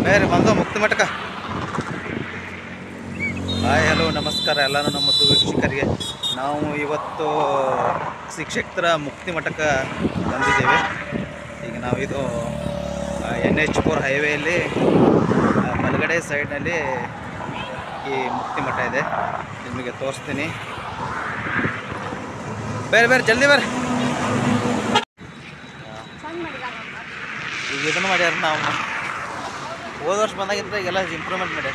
ಬೇರೆ ಬಂದು ಮುಕ್ತಿ ಮಠಕ ಹಾಯ್ ಹಲೋ ನಮಸ್ಕಾರ ಎಲ್ಲರೂ ನಮ್ಮ ಮತ್ತು ವೀಕ್ಷಕರಿಗೆ ನಾವು ಇವತ್ತು ಶಿಕ್ಷಕರ ಮುಕ್ತಿ ಮಠಕ್ಕೆ ಬಂದಿದ್ದೇವೆ ಈಗ ನಾವು ಇದು ಎನ್ ಎಚ್ ಫೋರ್ ಹೈವೇಯಲ್ಲಿ ಆ, ಬಲಗಡೆ ಸೈಡ್ನಲ್ಲಿ ಈ ಮುಕ್ತಿ ಮಠ ಇದೆ ನಿಮಗೆ ತೋರಿಸ್ತೀನಿ ಬೇರೆ ಬೇರೆ ಜಲ್ದಿ ಬೇರೆ ಈಗ ಇದನ್ನು ಮಾಡ್ಯಾರ ನಾವು ಹೋದ ವರ್ಷ ಬಂದಾಗಿಂದ ಈಗೆಲ್ಲ ಇಂಪ್ರೂವ್ಮೆಂಟ್ ಮಾಡ್ಯಾರ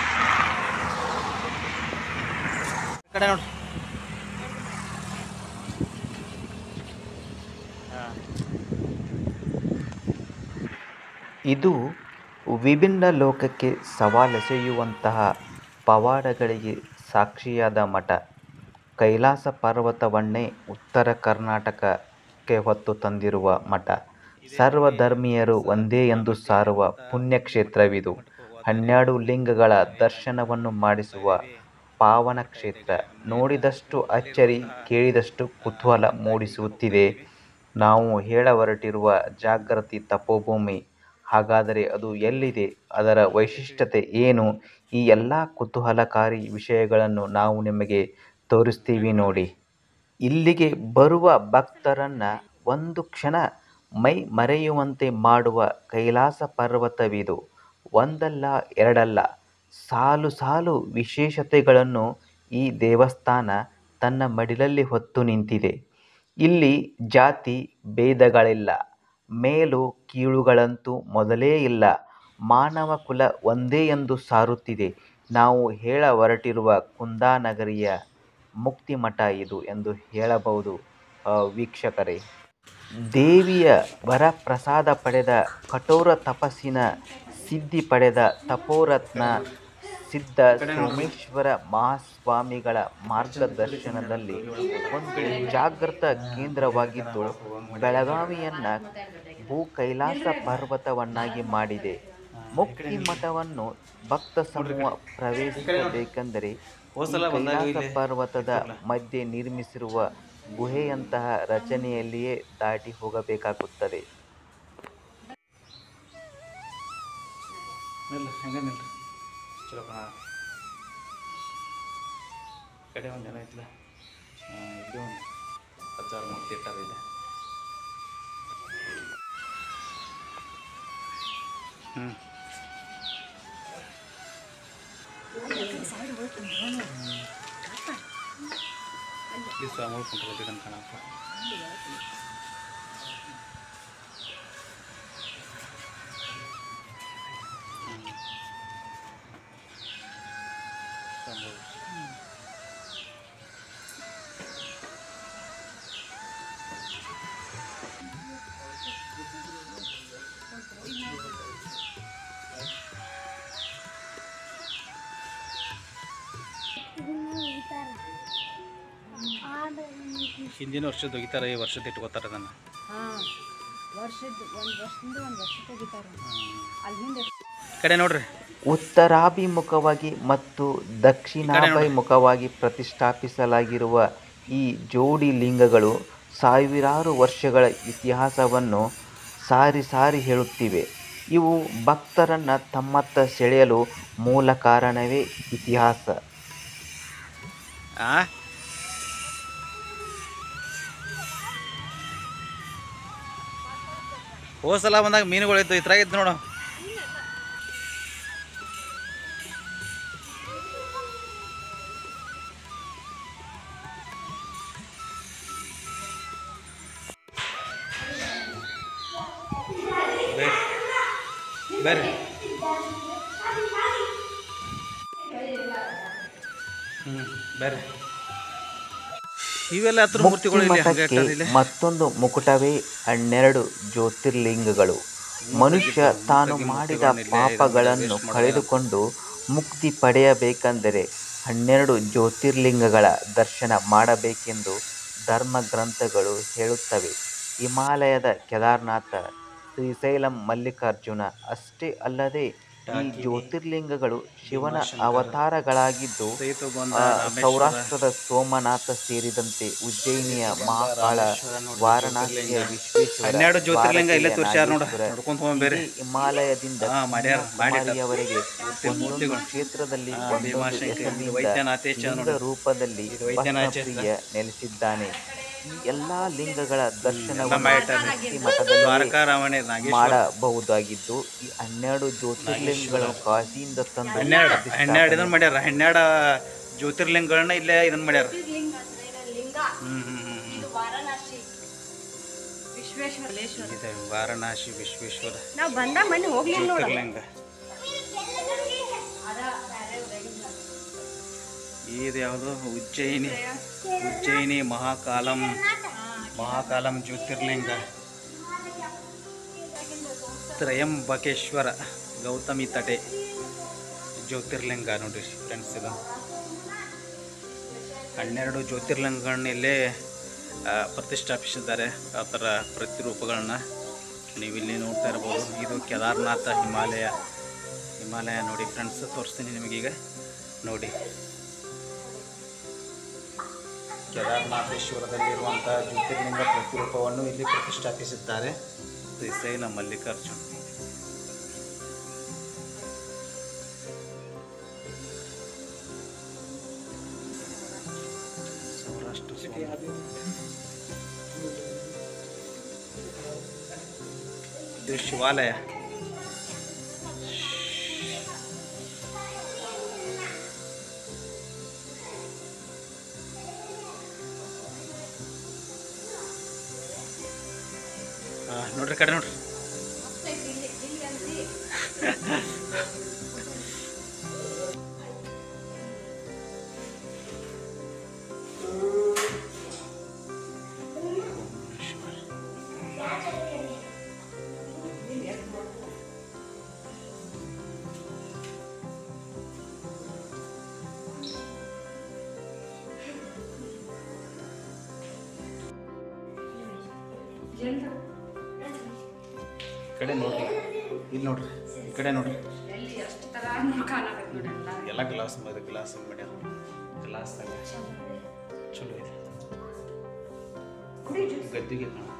ಈ ಕಡೆ ನೋಡಿ ಇದು ವಿಭಿನ್ನ ಲೋಕಕ್ಕೆ ಸವಾಲೆಸೆಯುವಂತಹ ಪವಾಡಗಳಿಗೆ ಸಾಕ್ಷಿಯಾದ ಮಠ ಕೈಲಾಸ ಪರ್ವತವನ್ನೇ ಉತ್ತರ ಕರ್ನಾಟಕಕ್ಕೆ ಹೊತ್ತು ತಂದಿರುವ ಮಠ ಸರ್ವಧರ್ಮೀಯರು ಒಂದೇ ಎಂದು ಸಾರುವ ಪುಣ್ಯಕ್ಷೇತ್ರವಿದು ಹನ್ನೆರಡು ಲಿಂಗಗಳ ದರ್ಶನವನ್ನು ಮಾಡಿಸುವ ಪಾವನ ಕ್ಷೇತ್ರ ನೋಡಿದಷ್ಟು ಅಚ್ಚರಿ ಕೇಳಿದಷ್ಟು ಕುತೂಹಲ ಮೂಡಿಸುತ್ತಿದೆ ನಾವು ಹೇಳ ಹೊರಟಿರುವ ಜಾಗೃತಿ ತಪೋಭೂಮಿ ಹಾಗಾದರೆ ಅದು ಎಲ್ಲಿದೆ ಅದರ ವೈಶಿಷ್ಟ್ಯತೆ ಏನು ಈ ಎಲ್ಲ ಕುತೂಹಲಕಾರಿ ವಿಷಯಗಳನ್ನು ನಾವು ನಿಮಗೆ ತೋರಿಸ್ತೀವಿ ನೋಡಿ ಇಲ್ಲಿಗೆ ಬರುವ ಭಕ್ತರನ್ನು ಒಂದು ಕ್ಷಣ ಮೈ ಮರೆಯುವಂತೆ ಮಾಡುವ ಕೈಲಾಸ ಪರ್ವತವಿದು ಒಂದಲ್ಲ ಎರಡಲ್ಲ ಸಾಲು ಸಾಲು ವಿಶೇಷತೆಗಳನ್ನು ಈ ದೇವಸ್ಥಾನ ತನ್ನ ಮಡಿಲಲ್ಲಿ ಹೊತ್ತು ನಿಂತಿದೆ ಇಲ್ಲಿ ಜಾತಿ ಭೇದಗಳಿಲ್ಲ ಮೇಲು ಕೀಳುಗಳಂತೂ ಮೊದಲೇ ಇಲ್ಲ ಮಾನವ ಕುಲ ಒಂದೇ ಎಂದು ಸಾರುತ್ತಿದೆ ನಾವು ಹೇಳ ಹೊರಟಿರುವ ಕುಂದಾನಗರಿಯ ಮುಕ್ತಿ ಮಠ ಇದು ಎಂದು ಹೇಳಬಹುದು ಆ, ವೀಕ್ಷಕರೇ ದೇವಿಯ ವರಪ್ರಸಾದ ಪಡೆದ ಕಠೋರ ತಪಸ್ಸಿನ ಸಿದ್ಧಿ ಪಡೆದ ತಪೋರತ್ನ ಸಿದ್ಧ ಸೋಮೇಶ್ವರ ಮಹಾಸ್ವಾಮಿಗಳ ಮಾರ್ಗದರ್ಶನದಲ್ಲಿ ಒಂದು ಜಾಗೃತ ಕೇಂದ್ರವಾಗಿದ್ದು ಬೆಳಗಾವಿಯನ್ನ ಭೂ ಕೈಲಾಸ ಪರ್ವತವನ್ನಾಗಿ ಮಾಡಿದೆ ಮುಕ್ತಿ ಮಠವನ್ನು ಭಕ್ತ ಸಮೂಹ ಪ್ರವೇಶಿಸಬೇಕೆಂದರೆ ಹೋದ್ ಸಲ ಈ ಬಂದಾಗ ಕೈಲಾಸ ಇಲ್ಲಿ ಪರ್ವತದ ಮಧ್ಯೆ ನಿರ್ಮಿಸಿರುವ ಗುಹೆಯಂತಹ ರಚನೆಯಲ್ಲಿಯೇ ದಾಟಿ ಹೋಗಬೇಕಾಗುತ್ತದೆ ನಿಲ್ಲ ಹೆಂಗೆ ನಿಲ್ರಿ ಚಲೋ ಹಾಂ ಕಡೆ ಒಂದು ಜನ ಐತಿಲ್ಲ ಹಾಂ ಇಲ್ಲಿ ಒಂದು ಹತ್ತಾರು ಮೂರ್ತಿ ಇಟ್ಟಾರ ಇದೆ ಹ್ಞೂ ಈ ಸ್ವಾಮಿ ಕುಂತ್ಕೊಳ್ತಿದ್ದ ಕಾಣಪ್ಪ ಸಂಭವ ಹಿಂದಿನ ವರ್ಷದ ಒಗಿತಾರೆ ಈ ವರ್ಷದ ಇಟ್ಕೋತಾರೆ ಅದನ್ನು ಹಾಂ ವರ್ಷದ ಒಂದು ವರ್ಷದಿಂದ ಒಂದು ವರ್ಷ ತೆಗಿತಾರೆ ಅಲ್ಲಿ ಹಿಂದೆ ಕಡೆ ನೋಡ್ರಿ ಉತ್ತರಾಭಿಮುಖವಾಗಿ ಮತ್ತು ದಕ್ಷಿಣಾಭಿಮುಖವಾಗಿ ಪ್ರತಿಷ್ಠಾಪಿಸಲಾಗಿರುವ ಈ ಜೋಡಿ ಲಿಂಗಗಳು ಸಾವಿರಾರು ವರ್ಷಗಳ ಇತಿಹಾಸವನ್ನು ಸಾರಿ ಸಾರಿ ಹೇಳುತ್ತಿವೆ ಇವು ಭಕ್ತರನ್ನು ತಮ್ಮತ್ತ ಸೆಳೆಯಲು ಮೂಲ ಕಾರಣವೇ ಇತಿಹಾಸ ಆ ಹೋದ ಸಲ ಬಂದಾಗ ಮೀನುಗಳು ಇದ್ದು ಇದ್ರಾಗ ಇದ್ದು ನೋಡು ಬೇರೆ ಬೇರೆ ಹ್ಞೂ ಬೇರೆ ಇವೆಲ್ಲ ಹತ್ರ ಮೂರ್ತಿಗಳು ಇಲ್ಲಿ ಹಂಗೆ ಮುಕ್ತಿಮಠಕ್ಕೆ ಇಟ್ಟಾರ ಇಲ್ಲಿ ಮತ್ತೊಂದು ಮುಕುಟವೇ ಹನ್ನೆರಡು ಜ್ಯೋತಿರ್ಲಿಂಗಗಳು ಮನುಷ್ಯ ತಾನು ಮಾಡಿದ ಪಾಪಗಳನ್ನು ಕಳೆದುಕೊಂಡು ಮುಕ್ತಿ ಪಡೆಯಬೇಕೆಂದರೆ ಹನ್ನೆರಡು ಜ್ಯೋತಿರ್ಲಿಂಗಗಳ ದರ್ಶನ ಮಾಡಬೇಕೆಂದು ಧರ್ಮ ಗ್ರಂಥಗಳು ಹೇಳುತ್ತವೆ ಹಿಮಾಲಯದ ಕೇದಾರನಾಥ ಶ್ರೀಶೈಲಂ ಮಲ್ಲಿಕಾರ್ಜುನ ಅಷ್ಟೇ ಅಲ್ಲದೆ ಈ ಜ್ಯೋತಿರ್ಲಿಂಗಗಳು ಶಿವನ ಅವತಾರಗಳಾಗಿದ್ದು ಸೇತುಗೊಂದ ಆ, ರಾಮೇಶ್ವರ ಸೌರಾಷ್ಟ್ರದ ಸೋಮನಾಥ ಸೇರಿದಂತೆ ಉಜ್ಜಯಿನಿಯ ಮಹಾಕಾಳ ವಾರಣಾಸಿಯ ವಿಶ್ವೇಶ್ವರ ಹನ್ನೆರಡು ಜ್ಯೋತಿರ್ಲಿಂಗ ಇಲ್ಲೇ ಭಾರತೀಯ ತೋರ್ಸ್ಯಾರ ನೋಡ ನಾಗೇಶ್ವರ, ನೋಡ್ಕೊಂತ ಹೋಗ್ಬೇರಿ ಇಡೀ ಹಿಮಾಲಯದಿಂದ ಹಾ, ಮಾಡ್ಯಾರ, ಮಾಡಿಟ್ಟಾರ. ಕನ್ಯಾಕುಮಾರಿಯವರೆಗೆ ಒಂದೊಂದು ಮೂರ್ತಿಗಳು. ಕ್ಷೇತ್ರದಲ್ಲಿ ಹಾ, ಒಂದೊಂದು ಭೀಮಾಶಂಕರ, ಹೆಸರಿನಿಂದ ವೈದ್ಯನಾಥೇಶ ಲಿಂಗ ನೋಡಿ. ರೂಪದಲ್ಲಿ ಇದು ವೈದ್ಯನಾಥೇಶ. ಭಕ್ತಪ್ರಿಯ ನೆಲೆಸಿದ್ದಾನೆ ಈ ಎಲ್ಲಾ ಲಿಂಗಗಳ ಎಲ್ಲ ದರ್ಶನವನ್ನು ಮಾಡಿಟ್ಟಾರ. ಮುಕ್ತಿ ಮಠದಲ್ಲಿ ದ್ವಾರಕಾ ರಾಮಣೆ ನಾಗೇಶ್ವರ ಮಾಡಬಹುದಾಗಿದ್ದು ಈ ಹನ್ನೆರಡು ಜ್ಯೋತಿರ್ಲಿಂಗಗಳು ಕಾಶಿಯಿಂದ ತಂದು ಹನ್ನೆರಡು ಪ್ರತಿಷ್ಠಾಪನೆ ಹನ್ನೆರಡು ಇದನ್ನ ಮಾಡ್ಯಾರ ಹನ್ನೆರಡು ಜ್ಯೋತಿರ್ಲಿಂಗಗಳನ್ನ ಇಲ್ಲೇ ಇದನ್ನ ಮಾಡ್ಯಾರ ಲಿಂಗ ಅಂದ್ರೆ ಇದು ಲಿಂಗ ಹ್ಮ್ ಹ್ಮ್ ಹ್ಮ್ ಹ್ಮ್. ಇದು ವಾರಣಾಸಿ ವಿಶ್ವೇಶ್ವರೇಶ್ವರ ಇದೆ ವಾರಣಾಸಿ ವಿಶ್ವೇಶ್ವರ ನಾವು ಬಂದ ಮನೆ ಹೋಗ್ಲಿಲ್ಲ ನೋಡು ಜ್ಯೋತಿರ್ಲಿಂಗ ಇದು ಯಾವುದು ಉಜ್ಜಯಿನಿ ಉಜ್ಜಯಿನಿ ಮಹಾಕಾಲಂ ಮಹಾಕಾಲಂ ಜ್ಯೋತಿರ್ಲಿಂಗ ತ್ರಯಂಬಕೇಶ್ವರ ಗೌತಮಿ ತಟೆ ಜ್ಯೋತಿರ್ಲಿಂಗ ನೋಡ್ರಿ ಫ್ರೆಂಡ್ಸ್ ಇದು ಹನ್ನೆರಡು ಜ್ಯೋತಿರ್ಲಿಂಗಗಳನ್ನ ಇಲ್ಲೇ ಆ, ಪ್ರತಿಷ್ಠಾಪಿಸಿದ್ದಾರೆ ಆ ಥರ ಪ್ರತಿರೂಪಗಳನ್ನ ನೀವಿಲ್ಲಿ ನೋಡ್ತಾ ಇರ್ಬೋದು ಇದು ಕೇದಾರ್ನಾಥ ಹಿಮಾಲಯ ಹಿಮಾಲಯ ನೋಡಿ ಫ್ರೆಂಡ್ಸ್ ತೋರಿಸ್ತೀನಿ ನಿಮಗೀಗ ನೋಡಿ ಕೇದಾರನಾಥೇಶ್ವರದಲ್ಲಿರುವಂಥ ಜ್ಯೋತಿರ್ಲಿಂಗ ಪ್ರತಿರೂಪವನ್ನು ಇಲ್ಲಿ ಪ್ರತಿಷ್ಠಾಪಿಸಿದ್ದಾರೆ ಶ್ರೀಶೈಲ ಮಲ್ಲಿಕಾರ್ಜುನ್ ಸೌರಾಷ್ಟ್ರ ಸೋಮನಾಥ. ಇದು ಶಿವಾಲಯ ಆ, ನೋಡ್ರಿ ಕಡೆ ನೋಡ್ರಿ ಈ ಕಡೆ ನೋಡ್ರಿ ಇಲ್ಲಿ ನೋಡ್ರಿ ಈ ಕಡೆ ನೋಡ್ರಿ ಎಲ್ಲ ಗ್ಲಾಸ್ ಮೇಲೆ ಗ್ಲಾಸ್ ಮಾಡ್ಯಾರ ಗ್ಲಾಸ್ ಚಲೋ ಇದೆ ಗದ್ದಿಗೆ ಕಾಣ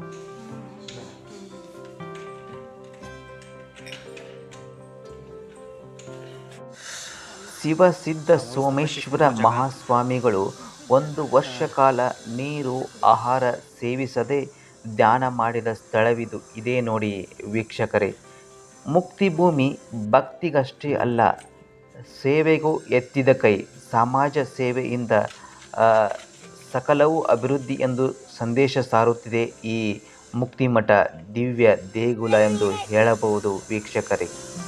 ಶಿವಸಿದ್ಧ ಸೋಮೇಶ್ವರ ಮಹಾಸ್ವಾಮಿಗಳು ಒಂದು ವರ್ಷ ಕಾಲ ನೀರು ಆಹಾರ ಸೇವಿಸದೆ ಧ್ಯಾನ ಮಾಡಿದ ಸ್ಥಳವಿದು ಇದೇ ನೋಡಿ ವೀಕ್ಷಕರೇ ಮುಕ್ತಿಭೂಮಿ ಭಕ್ತಿಗಷ್ಟೇ ಅಲ್ಲ ಸೇವೆಗೂ ಎತ್ತಿದ ಕೈ ಸಮಾಜ ಸೇವೆಯಿಂದ ಆ, ಸಕಲವೂ ಅಭಿವೃದ್ಧಿ ಎಂದು ಸಂದೇಶ ಸಾರುತ್ತಿದೆ ಈ ಮುಕ್ತಿಮಠ ದಿವ್ಯ ದೇಗುಲ ಎಂದು ಹೇಳಬಹುದು ವೀಕ್ಷಕರೇ